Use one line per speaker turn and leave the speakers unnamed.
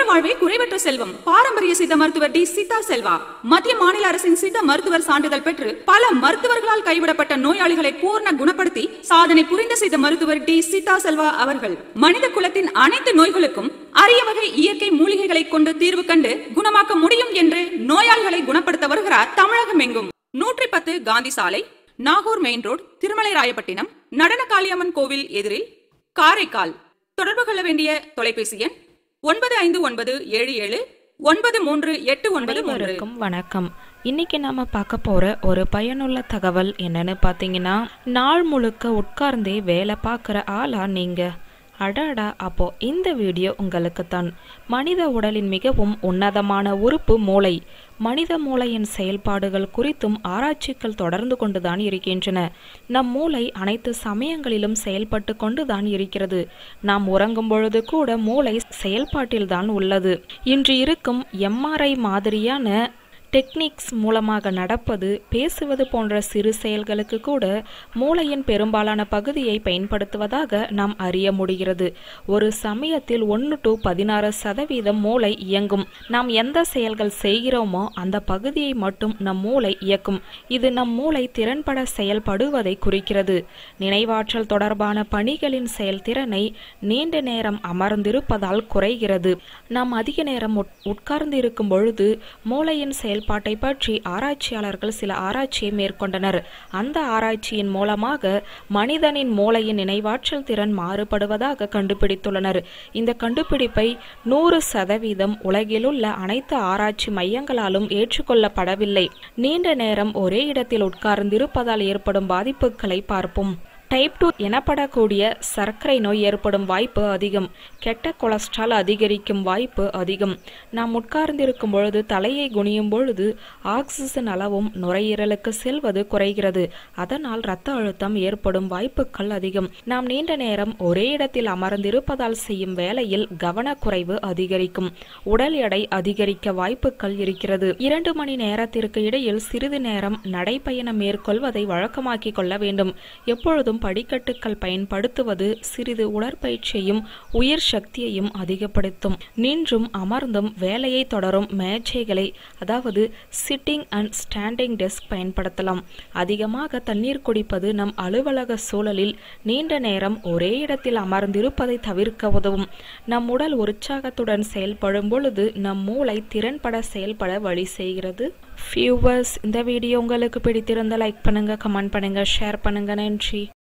வாழ்வே குறைவற்ற செல்வம் பாரம்பரிய சித்த மருத்துவர் டி சித்தா செல்வா மத்திய மாநில அரசின் சித்த மருத்துவர் சான்றிதழ் பெற்று பல மருத்துவர்களால் கைவிடப்பட்ட நோயாளிகளை பூர்ண குணப்படுத்தி சாதனை புரிந்த சித்த மருத்துவர் டி சித்தா செல்வா அவர்கள் மனித குலத்தின் அனைத்து நோய்களுக்கும் அரிய வகை இயற்கை மூலிகைகளை கொண்டு தீர்வு கண்டு குணமாக்க முடியும் என்று நோயாளிகளை குணப்படுத்த வருகிறார் தமிழகம் எங்கும் நூற்றி பத்து காந்தி சாலை நாகூர் மெயின் ரோடு திருமலை ராயப்பட்டினம் நடன காளியம்மன் கோவில் எதிரில் காரைக்கால் தொடர்பு கொள்ள வேண்டிய தொலைபேசி எண் ஒன்பது ஐந்து ஒன்பது ஏழு ஏழு ஒன்பது மூன்று எட்டு ஒன்பது மூன்று
அனைவருக்கும் வணக்கம் இன்னைக்கு நாம பார்க்க போற ஒரு பயனுள்ள தகவல் என்னன்னு பார்த்தீங்கன்னா நாள் முழுக்க உட்கார்ந்தே வேலை பார்க்குற ஆளா நீங்க அடாடா அப்போ இந்த வீடியோ உங்களுக்கு தான் மனித உடலின் மிகவும் உன்னதமான உறுப்பு மூளை மனித மூளையின் செயல்பாடுகள் குறித்தும் ஆராய்ச்சிகள் தொடர்ந்து கொண்டுதான் இருக்கின்றன நம் மூளை அனைத்து சமயங்களிலும் செயல்பட்டு கொண்டுதான் இருக்கிறது நாம் உறங்கும் பொழுது கூட மூளை செயல்பாட்டில்தான் உள்ளது இன்று இருக்கும் எம்ஆர்ஐ மாதிரியான டெக்னிக்ஸ் மூலமாக நடப்பது பேசுவது போன்ற சிறு செயல்களுக்கு கூட மூளையின் பெரும்பாலான பகுதியை பயன்படுத்துவதாக நாம் அறிய முடிகிறது ஒரு சமயத்தில் ஒன்று டு பதினாறு சதவீதம் மூளை இயங்கும் நாம் எந்த செயல்கள் செய்கிறோமோ அந்த பகுதியை மட்டும் நம் மூளை இயக்கும் இது நம் மூளை திறன்பட செயல்படுவதை குறிக்கிறது நினைவாற்றல் தொடர்பான பணிகளின் செயல்திறனை நீண்ட நேரம் அமர்ந்திருப்பதால் குறைகிறது நாம் அதிக நேரம் உட்- உட்கார்ந்து இருக்கும் பொழுது மூளையின் செயல்பாட்டை பற்றி ஆராய்ச்சியாளர்கள் சில ஆராய்ச்சியை மேற்கொண்டனர் அந்த ஆராய்ச்சியின் மூலமாக மனிதனின் மூளையின் நினைவாற்றல் திறன் மாறுபடுவதாக கண்டுபிடித்துள்ளனர் இந்த கண்டுபிடிப்பை நூறு சதவீதம் உலகிலுள்ள அனைத்து ஆராய்ச்சி மையங்களாலும் ஏற்றுக்கொள்ளப்படவில்லை நீண்ட நேரம் ஒரே இடத்தில் உட்கார்ந்திருப்பதால் ஏற்படும் பாதிப்புகளை பார்ப்போம் டைப் டூ எனப்படக்கூடிய சர்க்கரை நோய் ஏற்படும் வாய்ப்பு அதிகம் கெட்ட கொலஸ்ட்ரால் அதிகரிக்கும் வாய்ப்பு அதிகம் நாம் உட்கார்ந்திருக்கும் பொழுது தலையை குனியும் பொழுது ஆக்சிஜன் அளவும் நுரையீரலுக்கு செல்வது குறைகிறது அதனால் இரத்த அழுத்தம் ஏற்படும் வாய்ப்புகள் அதிகம் நாம் நீண்ட நேரம் ஒரே இடத்தில் அமர்ந்திருப்பதால் செய்யும் வேலையில் கவனக்குறைவு அதிகரிக்கும் உடல் எடை அதிகரிக்க வாய்ப்புகள் இருக்கிறது இரண்டு மணி நேரத்திற்கு இடையில் சிறிது நேரம் நடைப்பயணம் மேற்கொள்வதை வழக்கமாக்கிக் கொள்ள வேண்டும் எப்பொழுதும் படிக்கட்டுகள் பயன்படுத்துவது சிறிது உடற்பயிற்சியையும் உயிர் சக்தியையும் அதிகப்படுத்தும் நின்றும் அமர்ந்தும் வேலையை தொடரும் மேஜைகளை அதாவது சிட்டிங் அண்ட் ஸ்டாண்டிங் டெஸ்க் பயன்படுத்தலாம் அதிகமாக தண்ணீர் குடிப்பது நம் அலுவலக சூழலில் நீண்ட நேரம் ஒரே இடத்தில் அமர்ந்திருப்பதை தவிர்க்க உதவும் நம் உடல் உற்சாகத்துடன் செயல்படும் பொழுது நம் மூளை திறன்பட செயல்பட வழி செய்கிறது ஃபியூவர்ஸ் இந்த வீடியோ உங்களுக்கு பிடித்திருந்த லைக் பண்ணுங்க கமெண்ட் பண்ணுங்க ஷேர் பண்ணுங்க நன்றி